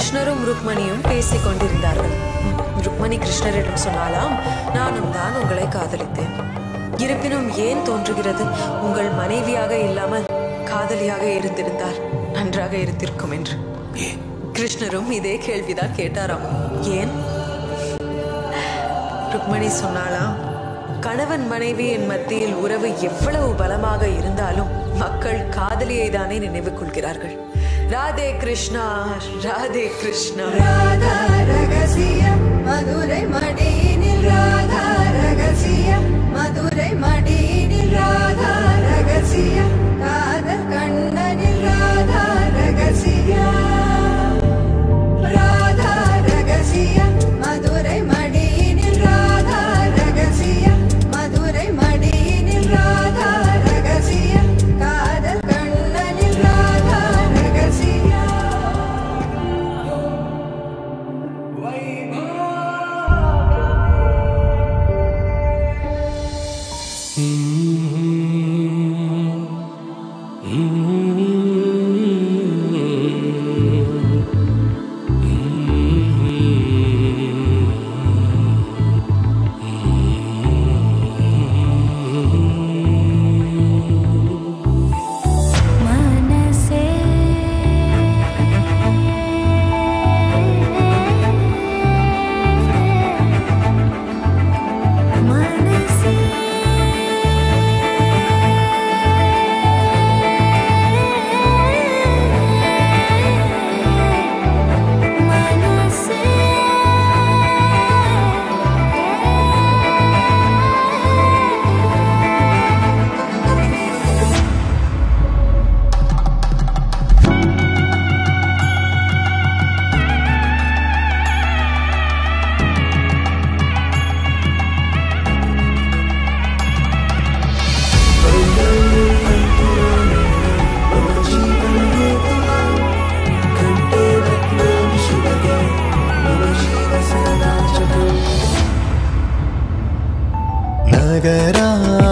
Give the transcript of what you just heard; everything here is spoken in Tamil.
கிருஷ்ணரும் ருக்மணியும் பேசிக் கொண்டிருந்தார்கள் ருக்மணி கிருஷ்ணரிடம் சொன்னாலாம் நானும் தான் உங்களை காதலித்தேன் இருப்பினும் ஏன் தோன்றுகிறது உங்கள் மனைவியாக இல்லாமல் காதலியாக இருந்திருந்தால் நன்றாக இருந்திருக்கும் என்று கிருஷ்ணரும் இதே கேள்விதான் கேட்டாராம் ஏன் ருக்மணி சொன்னாலாம் கணவன் மனைவியின் மத்தியில் உறவு எவ்வளவு பலமாக இருந்தாலும் மக்கள் காதலியை தானே நினைவு கொள்கிறார்கள் ராதே கிருஷ்ணா ராதே கிருஷ்ணா ராதா ரகசியம் மதுரை மடியினில் ராதா ரகசியம் மதுரை மடியினில் ராதா ரகசியம் காதல் கண்ணனில் ராதா ரகசியம் ராதா ரகசியம் மதுரை மடியினில் ராதா ரகசியம் மதுரை மடியினில் ராதா ரகசியம் காதல் கண்ணனில் ராதா ரகசியம் मनसे मनसे ನಗರ